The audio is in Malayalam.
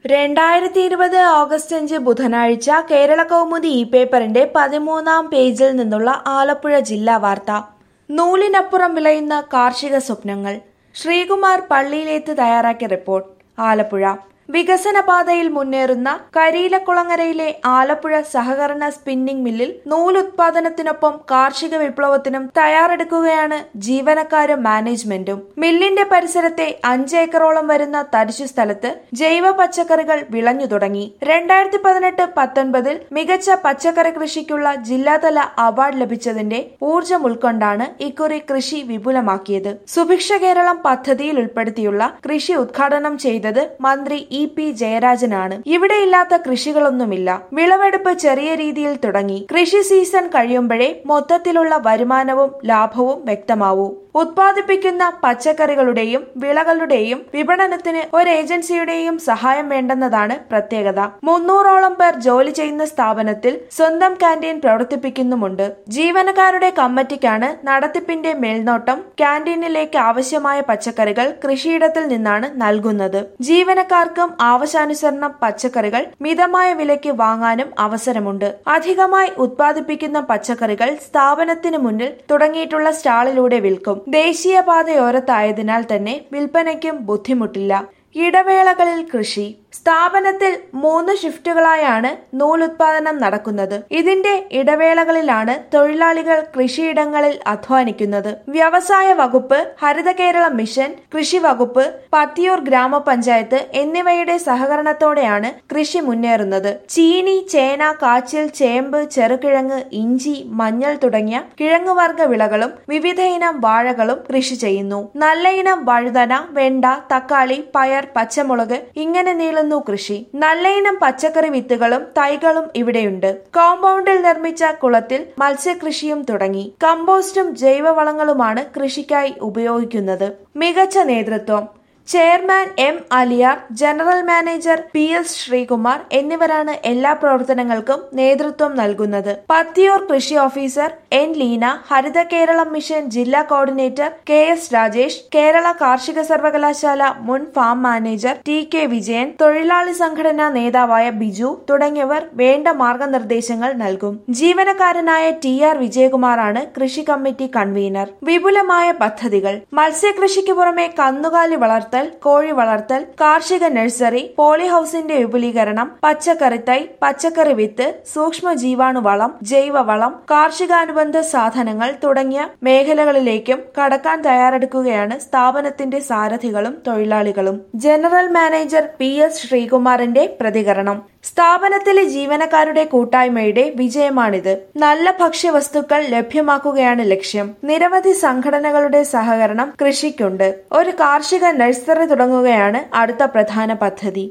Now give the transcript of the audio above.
രണ്ടായിരത്തി ഇരുപത് ഓഗസ്റ്റ് അഞ്ച് ബുധനാഴ്ച കേരള കൗമുദി ഇ പേപ്പറിന്റെ പതിമൂന്നാം പേജിൽ നിന്നുള്ള ആലപ്പുഴ ജില്ലാ വാർത്ത നൂലിനപ്പുറം വിളയുന്ന കാർഷിക സ്വപ്നങ്ങൾ ശ്രീകുമാർ പള്ളിയിലേത്ത് തയ്യാറാക്കിയ റിപ്പോർട്ട് ആലപ്പുഴ വികസന പാതയിൽ മുന്നേറുന്ന കരിയിലക്കുളങ്ങരയിലെ ആലപ്പുഴ സഹകരണ സ്പിന്നിംഗ് മില്ലിൽ നൂലുത്പാദനത്തിനൊപ്പം കാർഷിക വിപ്ലവത്തിനും തയ്യാറെടുക്കുകയാണ് ജീവനക്കാരും മാനേജ്മെന്റും മില്ലിന്റെ പരിസരത്തെ അഞ്ച് ഏക്കറോളം വരുന്ന തരിശു സ്ഥലത്ത് ജൈവ പച്ചക്കറികൾ വിളഞ്ഞു തുടങ്ങി രണ്ടായിരത്തി പതിനെട്ട് പത്തൊൻപതിൽ മികച്ച പച്ചക്കറി കൃഷിക്കുള്ള ജില്ലാതല അവാർഡ് ലഭിച്ചതിന്റെ ഊർജം ഉൾക്കൊണ്ടാണ് ഇക്കുറി കൃഷി വിപുലമാക്കിയത് സുഭിക്ഷ കേരളം പദ്ധതിയിൽ ഉൾപ്പെടുത്തിയുള്ള കൃഷി ഉദ്ഘാടനം ചെയ്തത് മന്ത്രി ഇ പി ജയരാജനാണ് ഇവിടെയില്ലാത്ത കൃഷികളൊന്നുമില്ല വിളവെടുപ്പ് ചെറിയ രീതിയിൽ തുടങ്ങി കൃഷി സീസൺ കഴിയുമ്പോഴേ മൊത്തത്തിലുള്ള വരുമാനവും ലാഭവും വ്യക്തമാവൂ ഉത്പാദിപ്പിക്കുന്ന പച്ചക്കറികളുടെയും വിളകളുടെയും വിപണനത്തിന് ഒരു ഏജൻസിയുടെയും സഹായം വേണ്ടെന്നതാണ് പ്രത്യേകത മുന്നൂറോളം പേർ ജോലി ചെയ്യുന്ന സ്ഥാപനത്തിൽ സ്വന്തം ക്യാൻറ്റീൻ പ്രവർത്തിപ്പിക്കുന്നുമുണ്ട് ജീവനക്കാരുടെ കമ്മിറ്റിക്കാണ് നടത്തിപ്പിന്റെ മേൽനോട്ടം ക്യാൻറ്റീനിലേക്ക് ആവശ്യമായ പച്ചക്കറികൾ കൃഷിയിടത്തിൽ നിന്നാണ് നൽകുന്നത് ജീവനക്കാർക്കും ആവശ്യാനുസരണം പച്ചക്കറികൾ മിതമായ വിലയ്ക്ക് വാങ്ങാനും അവസരമുണ്ട് അധികമായി ഉത്പാദിപ്പിക്കുന്ന പച്ചക്കറികൾ സ്ഥാപനത്തിന് മുന്നിൽ തുടങ്ങിയിട്ടുള്ള സ്റ്റാളിലൂടെ വിൽക്കും ദേശീയപാതയോരത്തായതിനാൽ തന്നെ വിൽപ്പനയ്ക്കും ബുദ്ധിമുട്ടില്ല ഇടവേളകളിൽ കൃഷി സ്ഥാപനത്തിൽ മൂന്ന് ഷിഫ്റ്റുകളായാണ് നൂലുത്പാദനം നടക്കുന്നത് ഇതിന്റെ ഇടവേളകളിലാണ് തൊഴിലാളികൾ കൃഷിയിടങ്ങളിൽ അധ്വാനിക്കുന്നത് വ്യവസായ വകുപ്പ് ഹരിത കേരള മിഷൻ കൃഷി വകുപ്പ് പത്തിയൂർ ഗ്രാമപഞ്ചായത്ത് എന്നിവയുടെ സഹകരണത്തോടെയാണ് കൃഷി മുന്നേറുന്നത് ചീനി ചേന കാച്ചിൽ ചേമ്പ് ചെറുകിഴങ്ങ് ഇഞ്ചി മഞ്ഞൾ തുടങ്ങിയ കിഴങ്ങുവർഗ വിളകളും വിവിധ ഇനം വാഴകളും കൃഷി ചെയ്യുന്നു നല്ല ഇനം വഴുതന വെണ്ട തക്കാളി പയർ പച്ചമുളക് ഇങ്ങനെ നീളുന്നു കൃഷി നല്ല ഇനം പച്ചക്കറി വിത്തുകളും തൈകളും ഇവിടെയുണ്ട് കോമ്പൗണ്ടിൽ നിർമ്മിച്ച കുളത്തിൽ മത്സ്യകൃഷിയും തുടങ്ങി കമ്പോസ്റ്റും ജൈവവളങ്ങളുമാണ് കൃഷിക്കായി ഉപയോഗിക്കുന്നത് മികച്ച നേതൃത്വം chairman M Aliyar general manager P S Sreekumar എന്നിവരാണ് എല്ലാ പ്രവർത്തനങ്ങൾക്കും നേതൃത്വം നൽകുന്നത് പത്തിയൂർ കൃഷി officer N Leena Haritha Keralam mission ജില്ലാ coordinator K S Rajesh Kerala കാർഷിക സർവകലാശാല മുൻ farm manager T K Vijayan തൊഴിലാളി സംഘടനാ നേതാവായ ബിജു തുടങ്ങിയവർ വേണ്ട മാർഗനിർദ്ദേശങ്ങൾ നൽകും ജീവനക്കാരനായ ടി ആർ വിജയകുമാറാണ് കൃഷി കമ്മിറ്റി കൺവീനർ വിപുലമായ പദ്ധതികൾ മത്സ്യകൃഷിക്ക് പുറമെ കന്നുകാലി വളർത്തൽ കോഴി വളർത്തൽ കാർഷിക നഴ്സറി പോളി ഹൌസിന്റെ വിപുലീകരണം പച്ചക്കറി തൈ പച്ചക്കറി വിത്ത് സൂക്ഷ്മ ജീവാണു വളം ജൈവവളം കാർഷികാനുബന്ധ സാധനങ്ങൾ തുടങ്ങിയ മേഖലകളിലേക്കും കടക്കാൻ തയ്യാറെടുക്കുകയാണ് സ്ഥാപനത്തിന്റെ സാരഥികളും തൊഴിലാളികളും ജനറൽ മാനേജർ പി എസ് ശ്രീകുമാറിന്റെ പ്രതികരണം സ്ഥാപനത്തിലെ ജീവനക്കാരുടെ കൂട്ടായ്മയുടെ വിജയമാണിത് നല്ല ഭക്ഷ്യവസ്തുക്കൾ ലഭ്യമാക്കുകയാണ് ലക്ഷ്യം നിരവധി സംഘടനകളുടെ സഹകരണം കൃഷിക്കുണ്ട് ഒരു കാർഷിക നഴ്സറി തുടങ്ങുകയാണ് അടുത്ത പ്രധാന പദ്ധതി